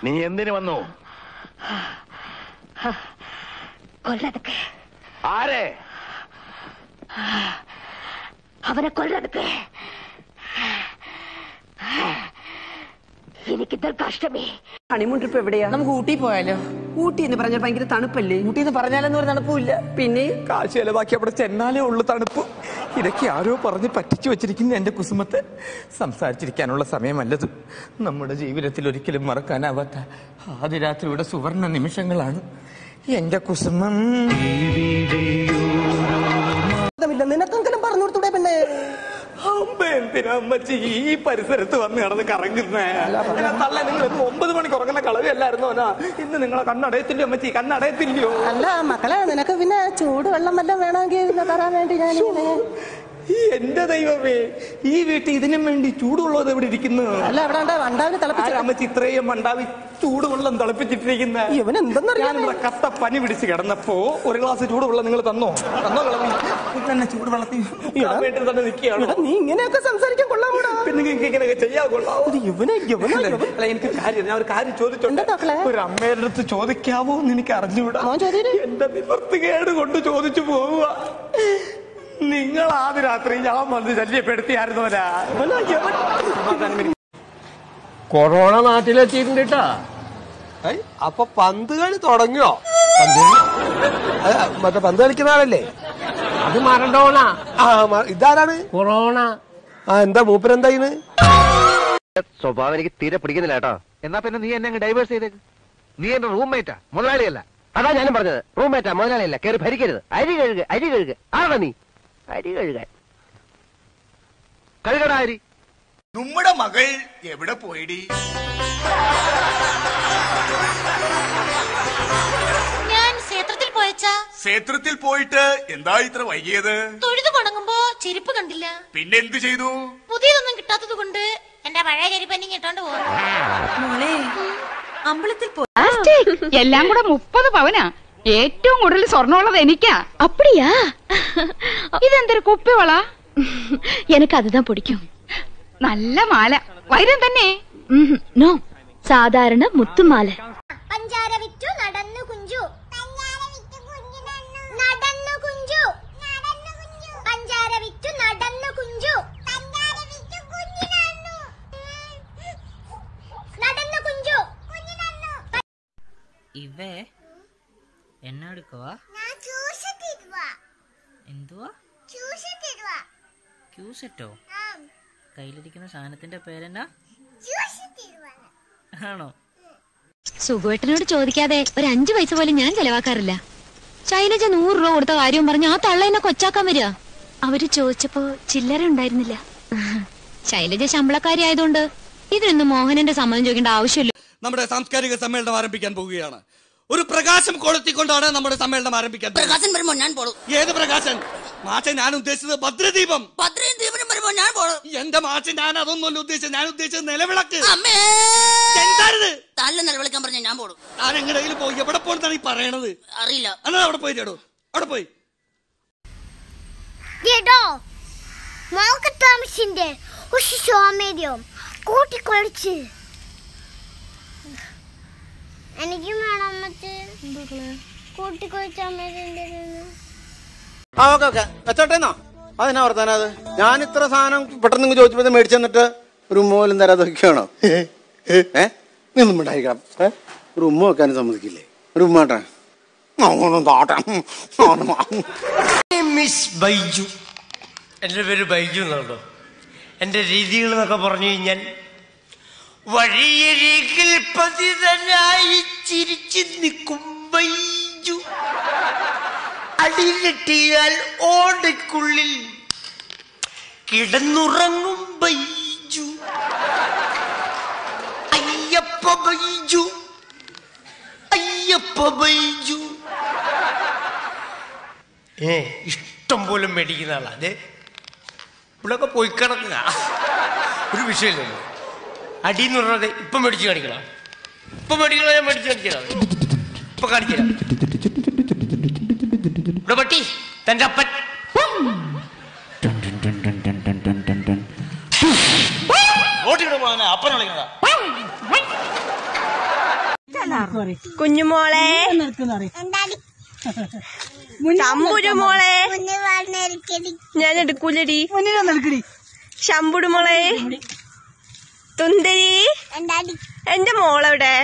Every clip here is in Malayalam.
നീ എന്തിനു വന്നു കൊല്ലതുക്ക് ആരെ അവനെ കൊല്ലതുക്ക് എനിക്ക് ദുർഗാഷ്ടമി ഹണിമൂൺ ട്രിപ്പ് എവിടെയാ നമുക്ക് ഊട്ടി പോയാലോ ഊട്ടി എന്ന് പറഞ്ഞാൽ ഭയങ്കര തണുപ്പല്ലേ ഊട്ടി എന്ന് പറഞ്ഞാലൊന്നും ഒരു തണുപ്പില്ല പിന്നെ കാശ് ചെലവാക്കി അവിടെ ചെന്നാലേ ഉള്ളു തണുപ്പ് ഇതൊക്കെ ആരോ പറഞ്ഞ് പറ്റിച്ചു വെച്ചിരിക്കുന്ന എന്റെ കുസുമത്തെ സംസാരിച്ചിരിക്കാനുള്ള സമയമല്ലത് നമ്മുടെ ജീവിതത്തിൽ ഒരിക്കലും മറക്കാനാവാത്ത ആദ്യ രാത്രിയുടെ സുവർണ നിമിഷങ്ങളാണ് എന്റെ കുസുമം നിനക്കെങ്കിലും പറഞ്ഞു കൊടുത്തൂടെ പിന്നെ അമ്മ എന്തിനാ അമ്മച്ചി ഈ പരിസരത്ത് വന്ന് കിടന്ന് കറങ്ങുന്നേ തള്ള നിങ്ങൾ ഇന്ന് ഒമ്പത് മണിക്ക് ഉറങ്ങുന്ന കളവല്ലായിരുന്നോ ഇന്ന് നിങ്ങളെ കണ്ണടയത്തില്ലയോ അമ്മച്ചി കണ്ണടയത്തില്ലയോ അല്ല മക്കളെ നിനക്ക് പിന്നെ ചൂട് വെള്ളം വല്ലതും വേണമെങ്കിൽ തരാൻ വേണ്ടി ഞാൻ ഈ എന്റെ ദൈവമേ ഈ വീട്ടിൽ ഇതിനും വേണ്ടി ചൂടുള്ളത് എവിടെ ഇരിക്കുന്നു അല്ല അവിടെ ഉണ്ട് വണ്ടാവിന് തിളപ്പിച്ച ആരാമച്ചി ഇത്രയും മണ്ടാവി ചൂടുവെള്ളം തിളപ്പിച്ചിട്ടിരിക്കുന്ന ഇവൻ എന്തെന്നറിയാമോ? ഞാനിവിടെ കത്ത പനി പിടിച്ച് കിടന്നപ്പോ ഒരു ഗ്ലാസ് ചൂടുവെള്ളം നിങ്ങൾ തന്നോ തന്നോ കളവി തന്നെ ചൂടുവെള്ളത്തിൽ കുടിക്കാൻ വേണ്ടി തന്നെ നിൽക്കുകയാണോ എടാ, നീ ഇങ്ങനെയൊക്കെ സംസാരിക്കാൻ കൊള്ളാമൂടാ പിന്നെ നിങ്ങൾക്ക് ഇങ്ങനെയൊക്കെ ചെയ്യാൻ കൊള്ളാവോ ഇത് ഇവനെ ഇവനെ അല്ല, ഇവൻ- അല്ല, എനിക്ക് കാര്യം ഞാൻ ഒരു കാര്യം എന്താ ചോദിച്ചോട്ടെ മക്കളെ? ഒരു അമ്മയുടെ അടുത്ത് ചോദിക്കാവോ എന്ന് എനിക്ക് അറിഞ്ഞുകൂടാ മോൻ ചോദിര്. എന്റെ നിവർത്തികേട് കൊണ്ട് ചോദിച്ചു പോവുക നിങ്ങൾ ആദ്യ രാത്രി ഞാൻ വന്ന് ശല്യപ്പെടുത്തിയായിരുന്നോലാ ഇവനെ ഇവൻ- കൊറോണ നാട്ടിലെത്തിയിട്ടുണ്ട് കേട്ടാ ഏയ്, അപ്പൊ പന്ത് കളി തുടങ്ങിയോ പന്ത് കളി? അല്ല, മറ്റേ പന്ത് കളിക്കുന്ന ആളല്ലേ അത് മറഡോണ ആ മ- ഇതാരാണ് കൊറോണ ആ എന്താ മൂപ്പരെന്താ ഇന്ന് സ്വഭാവം എനിക്ക് തീരെ പിടിക്കുന്നില്ല കേട്ടോ എന്നാ പിന്നെ നീ എന്നെ ഡൈവേഴ്സ് ചെയ്തേക്ക് നീ എന്റെ റൂംമേറ്റാ മുതലാളിയല്ല അതാ ഞാനും പറഞ്ഞത് റൂംമേറ്റാ മുതലാളിയല്ല കയറി ഭരിക്കരുത് അരി കഴുക അരി കഴുക ആണോ നീ അരി കഴുകാൻ കഴുകടാ അരി നമ്മുടെ മകൾ എവിടെ പോയിടി ഞാൻ ക്ഷേത്രത്തിൽ പോയച്ചാ ക്ഷേത്രത്തിൽ പോയിട്ട് എന്താ ഇത്ര വൈകിയത് തൊഴുതു തുടങ്ങുമ്പോ ചെരുപ്പ് കണ്ടില്ല പിന്നെ എന്ത് ചെയ്തു പുതിയതൊന്നും കിട്ടാത്തത് കൊണ്ട് എന്റെ പഴയ ചെരുപ്പന്നെ ഇട്ടോണ്ട് പോകും അമ്പലത്തിൽ പോ എല്ലാം കൂടെ മുപ്പത് പവനാ ഏറ്റവും കൂടുതൽ സ്വർണ്ണമുള്ളത് എനിക്കാ அப்படியா ഇതെന്തൊരു കുപ്പിവള எனக்கு அதுதான் பிடிக்கும் നല്ല മാല വൈരം തന്നെ நோ சாதாரண முத்து மாலை പഞ്ചാര വിറ്റു നടന്നു കുഞ്ചു നടന്നു കുഞ്ചു പഞ്ചാര വിറ്റു നടന്നു കുഞ്ചു നടന്നു കുഞ്ചു ഇവേ എന്നാ എടുക്കുവാ എന്തുവാ ക്യൂസെറ്റോ കയ്യിലിരിക്കുന്ന സാധനത്തിന്റെ പേരെന്നാ ആണോ സുഖുവേട്ടനോട് ചോദിക്കാതെ ഒരു അഞ്ചു പൈസ പോലും ഞാൻ ചെലവാക്കാറില്ല ശൈലജ നൂറ് രൂപ കൊടുത്ത കാര്യവും പറഞ്ഞ് ആ തള്ള എന്നെ കൊച്ചാക്കാൻ വരിക അവര് ചോദിച്ചപ്പോ ചില്ലറ ഉണ്ടായിരുന്നില്ല ശൈലജ ശമ്പളക്കാരി ആയതുകൊണ്ട് ഇതിനൊന്നും മോഹനന്റെ സമ്മതം ചോദിക്കേണ്ട ആവശ്യമില്ല നമ്മുടെ സാംസ്കാരിക സമ്മേളനം ആരംഭിക്കാൻ പോവുകയാണ് ഒരു പ്രകാശം കൊളുത്തിക്കൊണ്ടാണ് നമ്മുടെ സമ്മേളനം ആരംഭിക്കാൻ പ്രകാശൻ വരുമ്പോ ഞാൻ പോളും ഏത് പ്രകാശൻ മാഷ ഞാൻ ഉദ്ദേശിച്ചത് ഭദ്രദീപം ഭദ്രയും ദീപനും വരുമ്പോ ഞാൻ പോളും എന്റെ മാഷ ഞാൻ അതൊന്നുമല്ല ഉദ്ദേശിച്ചത് ഞാൻ ഉദ്ദേശിച്ചത് നിലവിളക്ക് അമ്മേ എന്താണിത് തല്ല നിലവിളിക്കാൻ പറഞ്ഞ ഞാൻ പോളും ഞാൻ എങ്ങടെയും പോയി എവിടെ പോണെന്നാണ് ഈ പറയണത് അറിയില്ല എന്നാ അവിടെ പോയി ചേടോ അവിടെ പോയി മോക്കത്താമസിന്റെ ഉഷി സോമേരിയും കൂട്ടിക്കൊളിച്ച് എനിക്കും വേണം അമ്മച്ച് കൂട്ടിക്കൊളിച്ച അമ്മേന്റെ ആ ഓക്കെ ഓക്കെ വെച്ചോട്ടേന്നോ അതെന്നാ വർത്താനം അത് ഞാൻ ഇത്ര സാധനം പെട്ടെന്ന് ഇങ്ങ് ചോദിച്ചപ്പോ ഇത് മേടിച്ചു തന്നിട്ട് ഒരു ഉമ്മ പോലും തരാതെ വെക്കുകയാണോ ഏ നീ ഒന്നും ഉണ്ടായിരിക്കണം ഏ ഒരു ഉമ്മ വെക്കാനും സമ്മതിക്കില്ലേ ഒരു ഉമ്മ കേട്ടാ താട്ടാ മിസ് ബൈജു എൻ്റെ പേര് ബൈജു എന്നുള്ളൂ എൻ്റെ രീതികൾ എന്നൊക്കെ പറഞ്ഞു കഴിഞ്ഞാൽ വഴിയരികിൽ പതിതനായി ചിരിച്ചു നിൽക്കും ബൈജു അടിയിലെട്ടിയാൽ ഓടയ്ക്കുള്ളിൽ കിടന്നുറങ്ങും ബൈജു അയ്യപ്പ ബൈജു അയ്യപ്പ ബൈജു ഏ ഇഷ്ടം പോലെ മേടിക്കുന്ന ആളാ അതെ ഇവിടെയൊക്കെ പോയി കിടക്കുക ഒരു വിഷയമില്ലല്ലോ അടി എന്ന് പറഞ്ഞത് ഇപ്പം മേടിച്ച് കാണിക്കണം ഇപ്പം മേടിക്കണം ഞാൻ മേടിച്ച് കാണിക്കണം ഇപ്പൊ കാണിക്കണം ഇവിടെ പട്ടി തന്റെ അപ്പൻ ഓട്ടിവിടെ പോകാൻ അപ്പനെ വിളിക്കണതാ കുഞ്ഞുമോളെ ശമ്പുരു മോളെ ഞാൻ എടുക്കൂലടി ശമ്പുടു മോളെ തുന്തരി എന്റെ മോളെവിടെ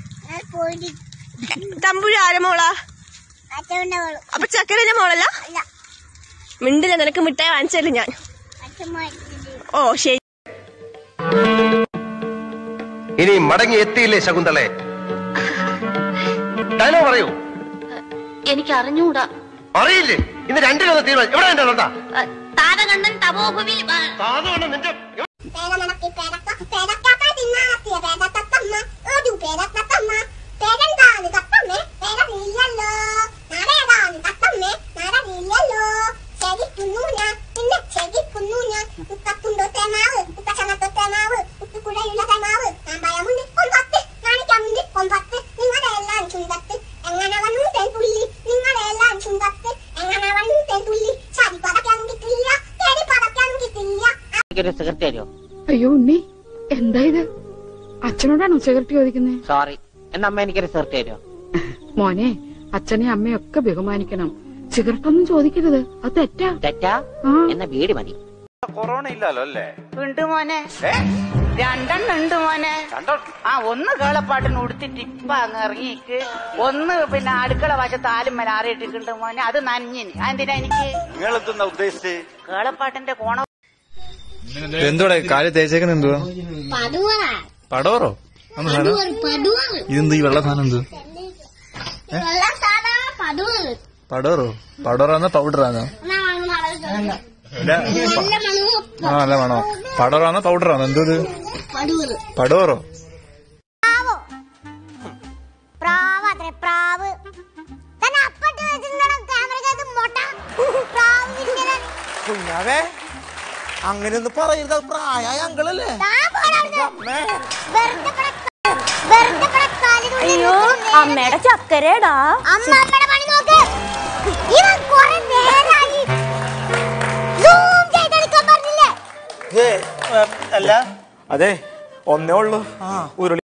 തമ്പുരു ആരെ മോളാ അപ്പൊ ചക്കരന്റെ മോളല്ല മിണ്ടില്ല നിനക്ക് മിഠായി വാങ്ങിച്ചല്ലേ ഞാൻ ഓ ശരി ഇനി മടങ്ങി എത്തിയില്ലേ ശകുന്തളെ ഡയലോ പറയൂ എനിക്ക് അറിഞ്ഞൂടാ അറിയില്ലേ ഇന്ന് രണ്ടിലൊന്ന് തീരുമാനം എവിടെ എന്റെ തൊണ്ട താരകണ്ണൻ തപോഭുവിൽ സാധുവാണ് നിന്റെ എങ്ങനെ വന്നു തെൻപുള്ളി നിങ്ങളെ എല്ലാം ചുണ്ടത്ത് എങ്ങനെ വന്നു തെൻപുള്ളി ചതി പതക്കാൻ കിട്ടില്ല തേടി പതക്കാൻ കിട്ടില്ല എനിക്കൊരു സിഗരറ്റ് തരുമോ അയ്യോ ഉണ്ണി എന്താ ഇത് അച്ഛനോടാണോ സിഗരറ്റ് ചോദിക്കുന്നത് സോറി എന്നാ അമ്മ എനിക്കൊരു സിഗരറ്റ് തരുമോ മോനെ അച്ഛനെ അമ്മയൊക്കെ ബഹുമാനിക്കണം സിഗരറ്റ് ഒന്നും ചോദിക്കരുത് അത് തെറ്റാ തെറ്റാ എന്നാ വീട് മതി കൊറോണ ഇല്ലല്ലോ അല്ലേ ഉണ്ട് മോനെ രണ്ടെണ്ണം ഉണ്ട് മോനെ ആ ഒന്ന് കേളപ്പാട്ടിന് ഉടുത്തിട്ട് ഇപ്പൊ അങ്ങ് ഇറങ്ങിക്ക് ഒന്ന് പിന്നെ അടുക്കള വശത്ത് ആലും ആറിയിട്ടിട്ടുണ്ട് മോനെ അത് നനഞ്ഞിന് അതെന്തിനാ എനിക്ക് നിങ്ങൾ എന്തെന്നാ ഉദ്ദേശിച്ച് കേളപ്പാട്ടിന്റെ കോണ എന്തോടെ കാല് തേച്ചേക്കുന്ന എന്തുവാ പടോറോ അന്ന് സാധനം ഇതെന്ത് ഈ വെള്ള സാധനം എന്ത് പടോറോ പടോറാന്നോ പൗഡറാന്നോ ഇല്ല, പ- ആ അല്ല വേണോ പടോറാന്നോ പൗഡറാന്നോ എന്തത് പടോറോ പ്രാവ് പ്രാവ് തന്നെ അപ്പട്ട് വെച്ചിട്ടുണ്ടോ ക്യാമറക്കകത്ത് മൊട്ട പ്രാവ് വിരിഞ്ഞതാണ്. കുഞ്ഞാവേ അങ്ങനെയൊന്നും പറയരുത് അത് പ്രായമായ അങ്കളല്ലേ താൻ പോടാ അവിടുന്ന്. വെറുതെ ഇവിടെ ക- വെറുതെ ഇവിടെ കാല് തുള്ളി നിൽക്കുന്നത്. അമ്മയുടെ ചക്കരേടാ അമ്മ അമ്മയുടെ പണി നോക്ക് ഇവൻ കുറെ നേരായി Zoom ചെയ്തെടുക്കാൻ പറഞ്ഞില്ലേ അല്ല അതെ ഒന്നേ ഉള്ളൂ ഉരുളി